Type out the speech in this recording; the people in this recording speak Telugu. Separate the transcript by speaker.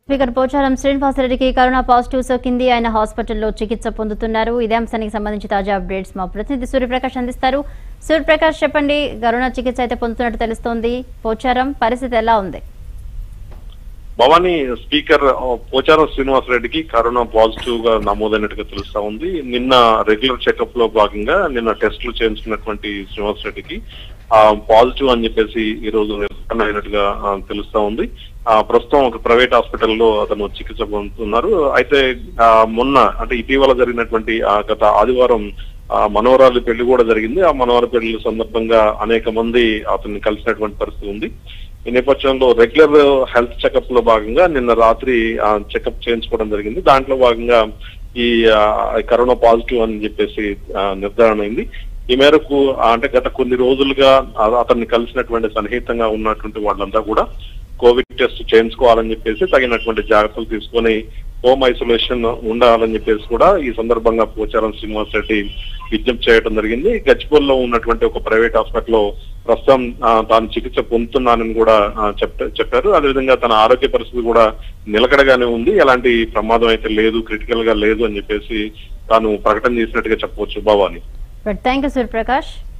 Speaker 1: స్పీకర్ పోచారం శ్రీనివాసరెడ్డికి కరోనా పాజిటివ్ సోకింది ఆయన హాస్పిటల్లో చికిత్స పొందుతున్నారు ఇదే అంశానికి సంబంధించి తాజా అప్డేట్స్ మా ప్రతినిధి సూర్యప్రకాష్ అందిస్తారు సూర్యప్రకాష్ చెప్పండి కరోనా చికిత్స అయితే పొందుతున్నట్టు తెలుస్తోంది పోచారం పరిస్థితి ఎలా ఉంది
Speaker 2: భవానీ స్పీకర్ ఆ, పోచారం శ్రీనివాసరెడ్డికి కరోనా పాజిటివ్ గా నమోదైనట్టుగా తెలుస్తా ఉంది నిన్న రెగ్యులర్ చెకప్ లో భాగంగా నిన్న టెస్టులు చేయించుకున్నటువంటి శ్రీనివాసరెడ్డికి ఆ పాజిటివ్ అని చెప్పేసి ఈ రోజు నిర్ధారణ అయినట్టుగా ఆ, తెలుస్తా ఉంది ఆ ప్రస్తుతం ఒక ప్రైవేట్ హాస్పిటల్లో అతను చికిత్స పొందుతున్నారు అయితే ఆ, మొన్న అంటే ఇటీవల జరిగినటువంటి ఆ గత ఆదివారం ఆ మనవరాలి పెళ్లి కూడా జరిగింది ఆ మనవరాలి పెళ్లి సందర్భంగా అనేక మంది అతన్ని కలిసినటువంటి పరిస్థితి ఉంది ఈ నేపథ్యంలో రెగ్యులర్ హెల్త్ చెకప్ లో భాగంగా నిన్న రాత్రి చెకప్ చేయించుకోవడం జరిగింది దాంట్లో భాగంగా ఈ ఆ, కరోనా పాజిటివ్ అని చెప్పేసి ఆ, నిర్ధారణ అయింది ఈ మేరకు ఆ, అంటే గత కొన్ని రోజులుగా ఆ- అతన్ని కలిసినటువంటి సన్నిహితంగా ఉన్నటువంటి వాళ్ళంతా కూడా కోవిడ్ టెస్ట్ చేయించుకోవాలని చెప్పేసి తగినటువంటి జాగ్రత్తలు తీసుకొని హోమ్ ఐసోలేషన్ ఉండాలని చెప్పేసి కూడా ఈ సందర్భంగా పోచారం శ్రీనివాస్ రెడ్డి విజ్ఞప్తి చేయడం జరిగింది గచ్చిబౌలిలో ఉన్నటువంటి ఒక ప్రైవేట్ హాస్పిటల్లో ప్రస్తుతం ఆ, తాను చికిత్స పొందుతున్నానని కూడా ఆ, చెప్ప- చెప్పారు అదేవిధంగా తన ఆరోగ్య పరిస్థితి కూడా నిలకడగానే ఉంది ఎలాంటి ప్రమాదం అయితే లేదు క్రిటికల్ గా లేదు అని చెప్పేసి తాను ప్రకటన చేసినట్టుగా చెప్పవచ్చు Bhavani
Speaker 1: but thank you Suryaprakash